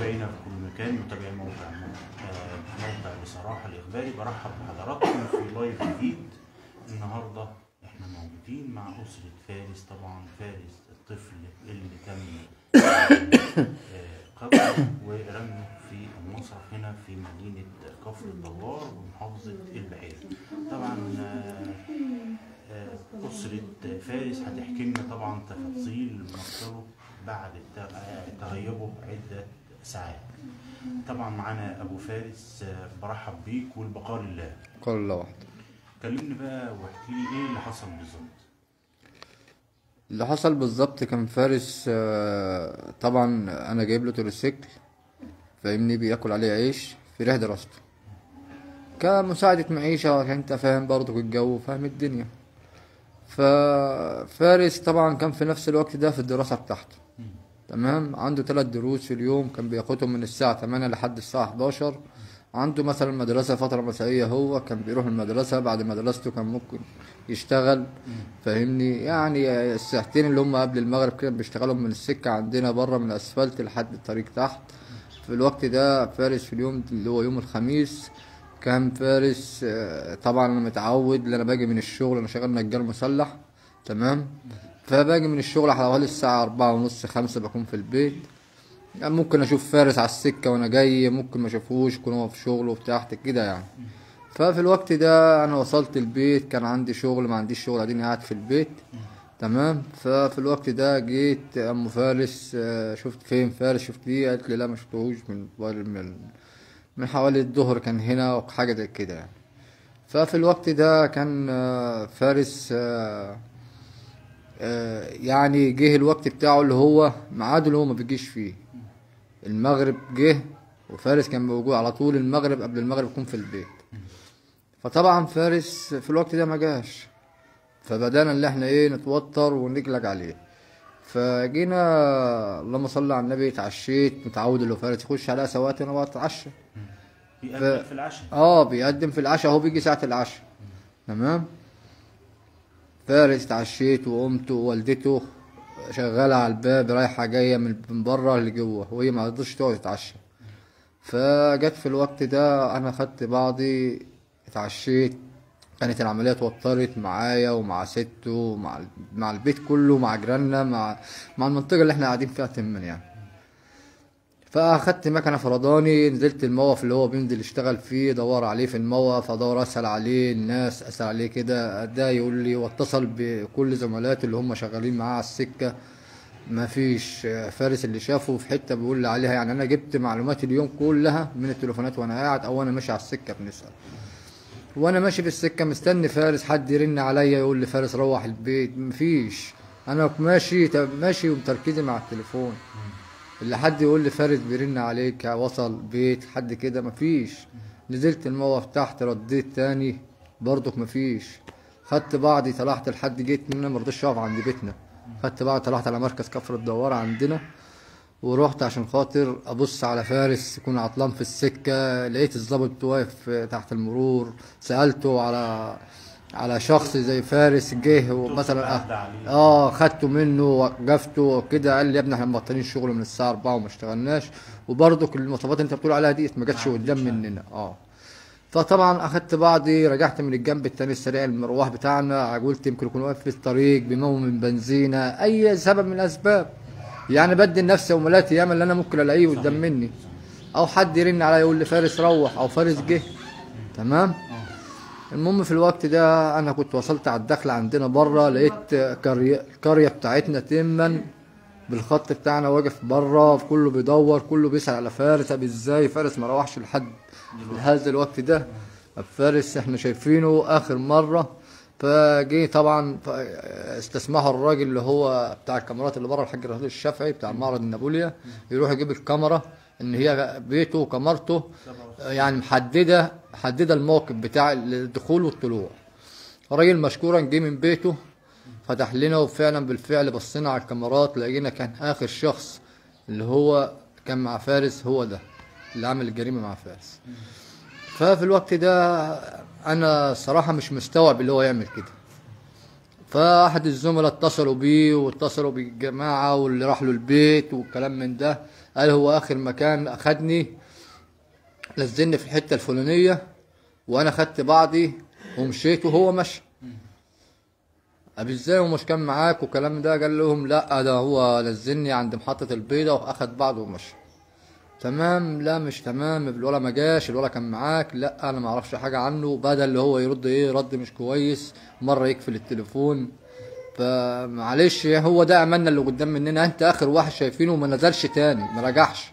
متابعينا في كل مكان متابعي موقع آه، موقع بصراحة الإخباري برحب بحضراتكم في لايف جديد النهاردة احنا موجودين مع أسرة فارس طبعا فارس الطفل اللي تم آه، قتله ورميه في المصرف هنا في مدينة كفر الدوار ومحافظة البحيرة طبعا آه، آه، أسرة فارس هتحكي لنا طبعا تفاصيل مقتله بعد الت- آه، تغيبه عدة ساعات طبعا معانا أبو فارس آه، برحب بيك والبقاء لله قال الله وحده كلمني بقى واحكي لي ايه اللي حصل بالظبط اللي حصل بالظبط كان فارس آه، طبعا انا جايب له تروسيكل فاهمني بياكل عليه عيش في ريح دراسته كمساعدة معيشة انت فاهم برضو الجو فاهم الدنيا ففارس طبعا كان في نفس الوقت ده في الدراسة بتاعته تمام عنده ثلاث دروس في اليوم كان بياخدهم من الساعة 8 لحد الساعة 11 عنده مثلا مدرسة فترة مسائية هو كان بيروح المدرسة بعد مدرسته كان ممكن يشتغل فاهمني يعني الساعتين اللي هم قبل المغرب كده بيشتغلوا من السكة عندنا بره من الأسفلت لحد الطريق تحت في الوقت ده فارس في اليوم اللي هو يوم الخميس كان فارس آه، طبعا انا متعود ان انا باجي من الشغل انا شغال نجار مسلح تمام فباجي من الشغل حوالي الساعة أربعة ونص خمسة بكون في البيت يعني ممكن اشوف فارس على السكة وانا جاي ممكن ما اشوفوش يكون هو في شغله تحت كده يعني ففي الوقت ده انا وصلت البيت كان عندي شغل ما عنديش شغل اديني قاعد في البيت تمام ففي الوقت ده جيت ام فارس آه، شفت فين فارس شفت ليه قالت لي لا ما شفتهوش من من من حوالي الظهر كان هنا وحاجة زي كده يعني ففي الوقت ده كان آه، فارس آه، آه، يعني جه الوقت بتاعه اللي هو ميعاده اللي هو ما بيجيش فيه المغرب جه وفارس كان موجود على طول المغرب قبل المغرب يكون في البيت فطبعا فارس في الوقت ده ما جاش فبدانا اللي احنا ايه نتوتر ونقلق عليه فجينا اللهم صل على النبي اتعشيت متعود اللي هو فارس يخش على سوات انا بقى اتعشى بيقدم في العشاء اه بيقدم في العشاء هو بيجي ساعة العشاء تمام فارس اتعشيت وقمت ووالدته شغالة على الباب رايحة جاية من من بره لجوه وهي ما قدرتش تقعد تتعشى فجت في الوقت ده انا خدت بعضي اتعشيت كانت العملية اتوترت معايا ومع سته ومع ال- مع البيت كله مع جيراننا مع مع المنطقة اللي احنا قاعدين فيها تما يعني فاخدت مكنه فرداني نزلت الموقف اللي هو بينزل يشتغل فيه دور عليه في الموقف ادور اسال عليه الناس اسال عليه كده ده يقول لي واتصل بكل زملاتي اللي هم شغالين معاه على السكه ما فيش فارس اللي شافه في حته بيقول لي عليها يعني انا جبت معلومات اليوم كلها من التليفونات وانا قاعد او انا ماشي على السكه بنسال وانا ماشي في السكه مستني فارس حد يرن عليا يقول لي فارس روح البيت مفيش انا ماشي ماشي وتركيزي مع التليفون اللي حد يقول لي فارس بيرن عليك وصل بيت حد كده مفيش نزلت الموقف تحت رديت تاني برضك مفيش خدت بعضي طلعت لحد جيت مننا مرضيش اقف عند بيتنا خدت بعضي طلعت على مركز كفر الدوار عندنا ورحت عشان خاطر ابص على فارس يكون عطلان في السكه لقيت الظابط واقف تحت المرور سالته على على شخص زي فارس جه ومثلا عدى عليه. اه خدته منه وقفته كده قال لي يا ابني احنا مبطلين شغل من الساعه 4 وما اشتغلناش وبرضك المواصفات اللي انت بتقول عليها دي ما جاتش قدام مننا اه فطبعا اخدت بعضي رجعت من الجنب التاني السريع المروح بتاعنا قلت يمكن يكون واقف في الطريق بيموت من بنزينه اي سبب من الاسباب يعني بدي نفسي وملاتي ياما اللي انا ممكن الاقيه قدام مني او حد يرن عليا يقول لي فارس روح او فارس جه تمام المهم في الوقت ده انا كنت وصلت على الدخل عندنا بره لقيت قرية القريه بتاعتنا تما بالخط بتاعنا واقف بره كله بيدور كله بيسأل على فارس طب ازاي فارس ما روحش لحد هذا الوقت ده طب فارس احنا شايفينه اخر مره فجي طبعا ف- استسمحوا الراجل اللي هو بتاع الكاميرات اللي بره الحاج رشيد الشافعي بتاع معرض النابوليا يروح يجيب الكاميرا ان هي بيته وكاميرته يعني محدده محدده الموقف بتاع الدخول والطلوع الراجل مشكورا جه من بيته فتح لنا وفعلا بالفعل بصينا على الكاميرات لقينا كان اخر شخص اللي هو كان مع فارس هو ده اللي عمل الجريمه مع فارس ففي الوقت ده انا صراحه مش مستوعب اللي هو يعمل كده فاحد الزملاء اتصلوا بيه واتصلوا بالجماعه واللي راح له البيت والكلام من ده قال هو اخر مكان اخدني نزلني في الحته الفلانيه وانا خدت بعضي ومشيت وهو مشى طب ازاي ومش كان معاك والكلام ده قال لهم لا ده هو نزلني عند محطة البيضة واخد بعضه ومشى تمام لا مش تمام الولا ما جاش الولا كان معاك لا انا ما اعرفش حاجة عنه بدل اللي هو يرد ايه رد مش كويس مرة يقفل التليفون فمعلش هو ده املنا اللي قدام مننا انت اخر واحد شايفينه وما نزلش تاني ما رجعش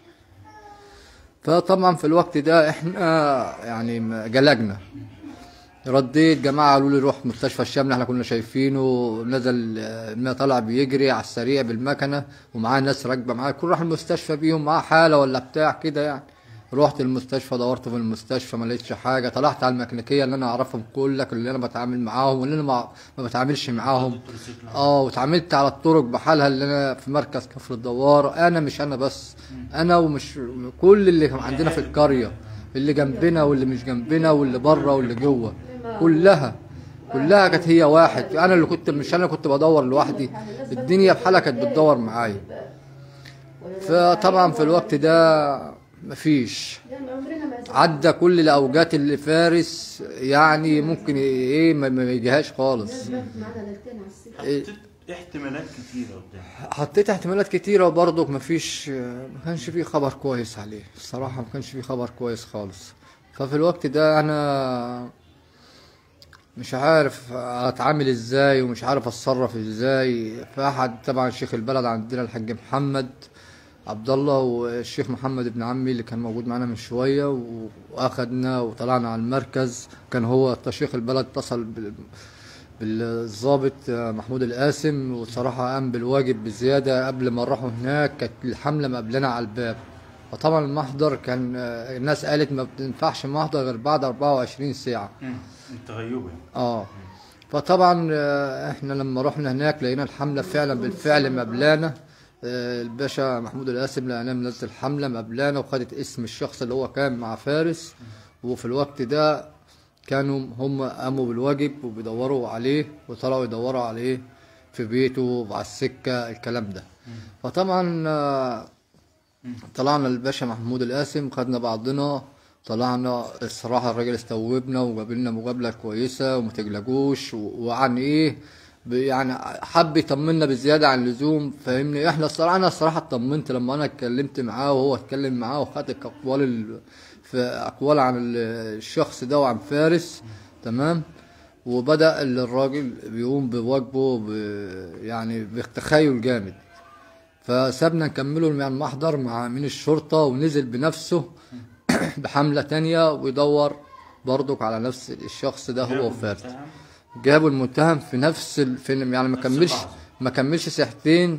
فطبعا في الوقت ده احنا يعني جلجنا رديت جماعه قالوا لي روح مستشفى الشمل احنا كنا شايفينه نزل آه، ما طلع بيجري على السريع بالمكنه ومعاه ناس راكبه معاه كل راح المستشفى بيهم معاه حاله ولا بتاع كده يعني رحت المستشفى دورت في المستشفى ما لقيتش حاجه طلعت على الميكانيكيه اللي انا اعرفهم كلك اللي انا بتعامل معاهم واللي انا ما, ما بتعاملش معاهم التروسيكل اه واتعاملت على الطرق بحالها اللي انا في مركز كفر الدوار انا مش انا بس انا ومش كل اللي عندنا في القريه اللي جنبنا واللي مش جنبنا واللي بره واللي جوه كلها كلها كانت هي واحد انا اللي كنت مش انا كنت بدور لوحدي الدنيا بحالها كانت بتدور معايا فطبعا في الوقت ده مفيش عدى كل الاوجات اللي فارس يعني ممكن ايه ما ما يجيهاش خالص حطيت احتمالات كتيرة قدام حطيت احتمالات كتيرة وبرضك مفيش ما كانش فيه خبر كويس عليه الصراحة ما كانش فيه خبر كويس خالص ففي الوقت ده أنا مش عارف أتعامل إزاي ومش عارف أتصرف إزاي فأحد طبعا شيخ البلد عندنا الحاج محمد عبد الله والشيخ محمد ابن عمي اللي كان موجود معانا من شوية و- وأخدنا وطلعنا على المركز كان هو شيخ البلد اتصل بال- بالضابط محمود القاسم وصراحة قام بالواجب بزيادة قبل ما نروحوا هناك كانت الحملة مقابلنا على الباب فطبعا المحضر كان آه، الناس قالت ما بتنفعش محضر غير بعد 24 ساعة التغيبي اه فطبعا آه، احنا لما رحنا هناك لقينا الحملة فعلا بالفعل مبلانا آه، الباشا محمود القاسم لقيناه منزل حملة مبلانا وخدت اسم الشخص اللي هو كان مع فارس وفي الوقت ده كانوا هم قاموا بالواجب وبيدوروا عليه وطلعوا يدوروا عليه في بيته وعلى السكة الكلام ده فطبعا آه، طلعنا الباشا محمود القاسم خدنا بعضنا طلعنا الصراحة الراجل استوبنا وقابلنا مقابلة كويسة وما تقلقوش و- وعن ايه ب- يعني حب يطمنا بزيادة عن اللزوم فاهمني احنا الصراحة انا الصراحة اطمنت لما انا اتكلمت معاه وهو اتكلم معاه وخد اقوال ال... في اقوال عن ال- الشخص ده وعن فارس تمام وبدأ الراجل بيقوم بواجبه ب... يعني بتخيل جامد فسابنا نكمله من المحضر مع امين الشرطة ونزل بنفسه بحملة تانية ويدور برضك على نفس الشخص ده هو جابوا وفارس المتهم. جابوا المتهم في نفس الفيلم يعني ما نفس كملش اللحظة. ما كملش ساعتين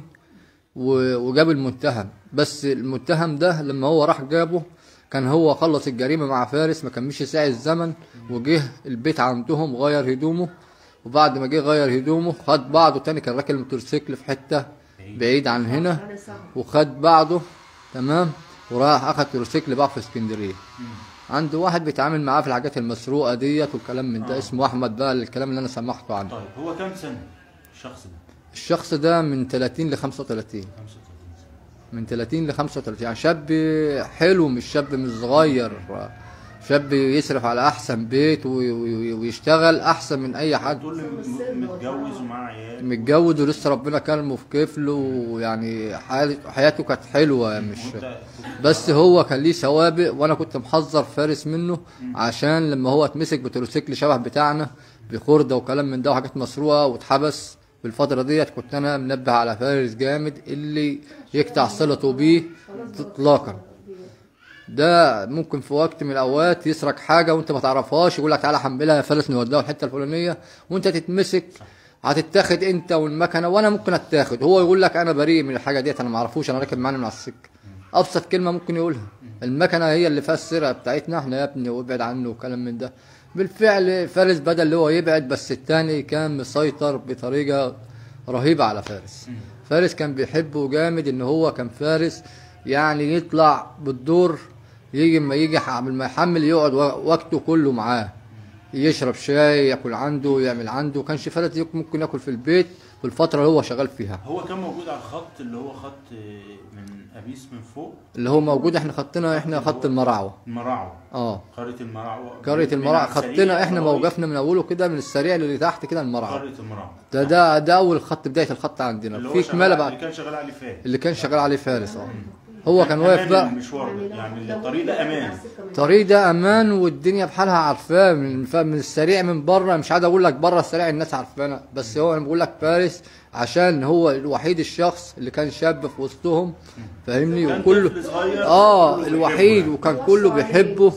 و- وجاب المتهم بس المتهم ده لما هو راح جابه كان هو خلص الجريمة مع فارس ما كملش ساعة الزمن وجه البيت عندهم غير هدومه وبعد ما جه غير هدومه خد بعضه تاني كان راكب الموتوسيكل في حتة بعيد عن هنا وخد بعضه تمام وراح اخد موتوسيكل بقى في اسكندريه عنده واحد بيتعامل معاه في الحاجات المسروقه ديت والكلام من ده اسمه احمد بقى الكلام اللي انا سمعته عنه طيب هو كام سنة الشخص ده؟ الشخص ده من 30 ل 35 35 سنة من 30 ل 35 يعني شاب حلو مش شاب مش صغير شاب يصرف على احسن بيت وي- وي- ويشتغل احسن من اي حد تقول لي م- متجوز ومعاه عيال متجوز ولسه ربنا كرمه في كفله ويعني حال- حياته كانت حلوه مش وانت بس هو كان ليه سوابق وانا كنت محذر فارس منه عشان لما هو اتمسك بتروسيكل شبه بتاعنا بخردة وكلام من ده وحاجات مسروقه واتحبس في الفترة ديت كنت انا منبه على فارس جامد اللي يقطع صلته بيه اطلاقا ده ممكن في وقت من الاوقات يسرق حاجه وانت ما تعرفهاش يقول لك تعالى حملها يا فارس نوديها الحته الفلانيه وانت تتمسك هتتاخد انت والمكنه وانا ممكن اتاخد هو يقول لك انا بريء من الحاجه ديت انا ما اعرفوش انا راكب معانا من على السكه ابسط كلمه ممكن يقولها المكنه هي اللي فيها السرقه بتاعتنا احنا يا ابني وابعد عنه وكلام من ده بالفعل فارس بدا اللي هو يبعد بس التاني كان مسيطر بطريقه رهيبه على فارس فارس كان بيحبه جامد ان هو كان فارس يعني يطلع بالدور يجي ما يجي قبل ما يحمل يقعد و- وقته كله معاه يشرب شاي ياكل عنده يعمل عنده كانش فارس يك- ممكن ياكل في البيت في الفتره اللي هو شغال فيها هو كان موجود على الخط اللي هو خط آه، من ابيس من فوق اللي هو موجود احنا خطنا احنا خط المراعوه المراعوه اه قريه المراعوه قريه من المراعوه على السريع خطنا احنا لغاية موقفنا من اوله كده من السريع اللي تحت كده المراعوه قريه المراعوه ده ده ده اول خط بدايه الخط عندنا اللي هو في شغال كماله اللي بعد كان شغال عليه فارس اللي كان شغال عليه فارس اه هو كان واقف أمان بقى المشوار ده يعني الطريق ده امان الطريق ده امان والدنيا بحالها عارفاه من ف- من السريع من بره مش عايز اقول لك بره السريع الناس عارفانا بس هو انا بقول لك فارس عشان هو الوحيد الشخص اللي كان شاب في وسطهم فاهمني كان وكله طفل صغير اه كله الوحيد بيحبه وكان كله بيحبه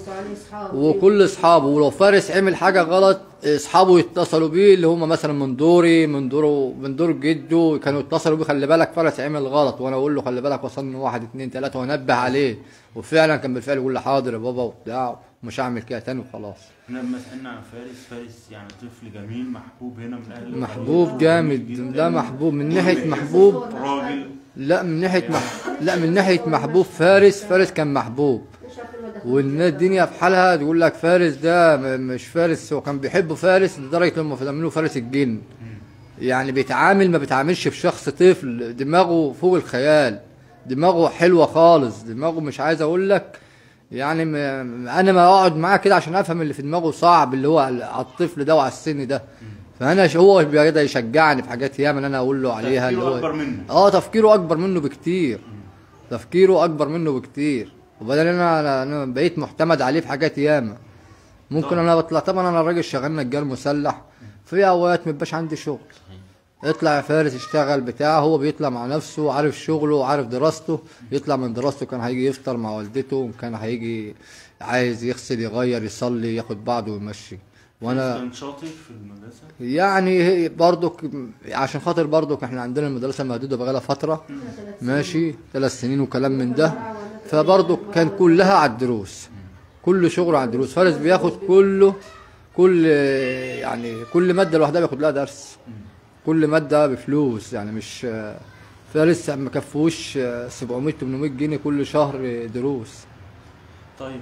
وكل اصحابه ولو فارس عمل حاجه غلط اصحابه يتصلوا بيه اللي هم مثلا من دوري من دوره من دور جده كانوا يتصلوا بيه خلي بالك فارس عمل غلط وانا اقول له خلي بالك وصلني واحد اتنين تلاته وانبه عليه وفعلا كان بالفعل يقول لي حاضر يا بابا وبتاع ومش هعمل كده تاني وخلاص احنا لما سالنا عن فارس فارس يعني طفل جميل محبوب هنا من اهل محبوب القرية. جامد جداً. لا محبوب من ناحيه محبوب راجل لا من ناحيه مح... لا من ناحيه محبوب فارس فارس كان محبوب والناس الدنيا في حالها تقول لك فارس ده م- مش فارس هو كان بيحب فارس لدرجه لما فهموا فارس الجن يعني بيتعامل ما بيتعاملش بشخص طفل دماغه فوق الخيال دماغه حلوه خالص دماغه مش عايز اقول لك يعني م... انا ما اقعد معاه كده عشان افهم اللي في دماغه صعب اللي هو على على الطفل ده وعلى السن ده فانا ش- هو بيقدر يشجعني في حاجات ياما اللي انا اقول له عليها اللي تفكيره هو اكبر منه اه تفكيره اكبر منه بكتير تفكيره اكبر منه بكتير وبعدين انا انا أنا بقيت معتمد عليه في حاجات ياما ممكن طبعا. انا بطلع طبعا انا راجل شغال نجار مسلح في اوقات مبقاش عندي شغل اطلع يا فارس اشتغل بتاع هو بيطلع مع نفسه عارف شغله وعارف دراسته يطلع من دراسته كان هيجي يفطر مع والدته كان هيجي عايز يغسل يغير يصلي ياخد بعضه ويمشي وانا كان شاطر في المدرسه يعني هي برضك عشان خاطر برضك احنا عندنا المدرسه مهدوده بقالها فتره ماشي ثلاث سنين وكلام من ده فبرضك كان كلها على الدروس كل شغله على الدروس فارس بياخد كله كل يعني كل ماده لوحدها بياخد لها درس كل ماده بفلوس يعني مش فارس ما كفوش 700 800 جنيه كل شهر دروس طيب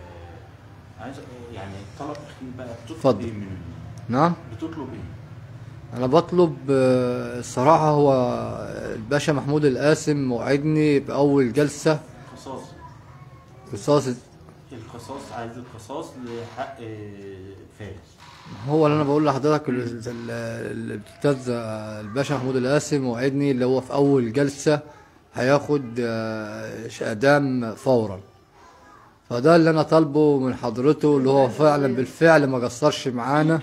آه عايز يعني طلب اخير بقى بتطلب اتفضل. ايه من نعم بتطلب ايه؟ انا بطلب آه، الصراحه هو الباشا محمود القاسم موعدني باول جلسه قصاص قصاص القصاص عايز القصاص لحق آه، فارس هو اللي انا بقول لحضرتك ال- ال- ال- الاستاذ آه، الباشا محمود القاسم موعدني اللي هو في اول جلسه هياخد آه، اعدام فورا فده اللي انا طالبه من حضرته اللي هو فعلا بالفعل ما قصرش معانا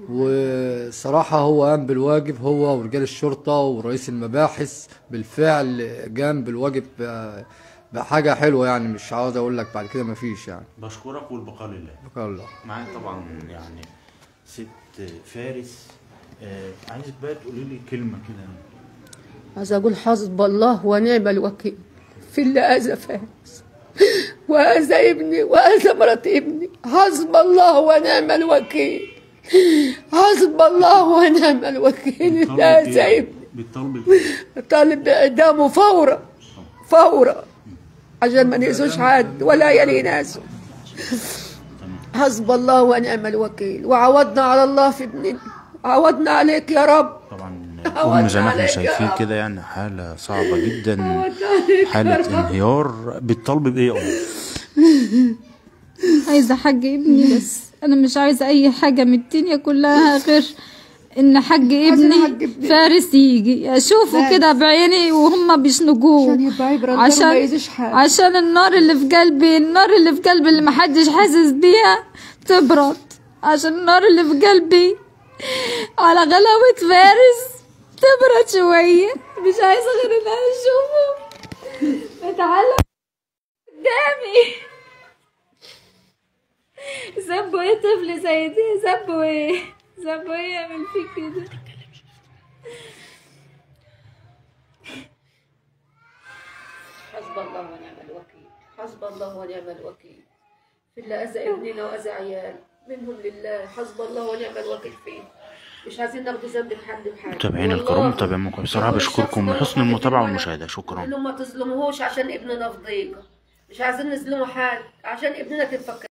وصراحة هو قام بالواجب هو ورجال الشرطة ورئيس المباحث بالفعل قام بالواجب آه، بحاجة حلوة يعني مش عاوز اقول لك بعد كده مفيش يعني بشكرك والبقاء لله شكرا الله معايا طبعا يعني ست فارس آه عايزك بقى تقولي لي كلمه كده عايز اقول حسب الله ونعم الوكيل في اللي اذى فارس واذى ابني واذى مرات ابني حسب الله ونعم الوكيل حسب الله ونعم الوكيل اللي اذى ابني بالطلب طالب باعدامه فورا فورا عشان ما نأذوش حد ولا يلي ناسه حسب الله ونعم الوكيل وعوضنا على الله في ابننا عوضنا عليك يا رب طبعا أول ام زي ما احنا عليك شايفين يا كده يعني حاله صعبه جدا عوضنا عليك يا حاله رب. انهيار بالطلب بايه يا ام عايزة حق ابني بس أنا مش عايزة أي حاجة من الدنيا كلها غير إن حق حق ابني ابني. فارس يجي أشوفه كده بعيني وهم بيشنقوه عشان يبقى عبرة لنا عشان وما يأذيش حد. عشان النار اللي في قلبي النار اللي في قلبي اللي محدش حاسس بيها تبرد عشان النار اللي في قلبي على غلاوة فارس تبرد شوية مش عايزة غير إن أنا أشوفه بتعلم قدامي ذنبه ايه طفل زي ده ذنبه ايه ذنبه ايه يعمل فيك كده حسب الله ونعم الوكيل حسب الله ونعم الوكيل في اللي أذى ابننا وأذى عيال منهم لله حسب الله ونعم الوكيل فيه مش عايزين ناخد ذنب حد بحاجة متابعينا والله الكرام متابعينكم بصراحه هو الشخص بشكركم ده لحسن لو المتابعه حد والمشاهده شكرا انه ما تظلموهوش عشان ابننا في ضيقة مش عايزين نظلمه حد عشان ابننا تنفك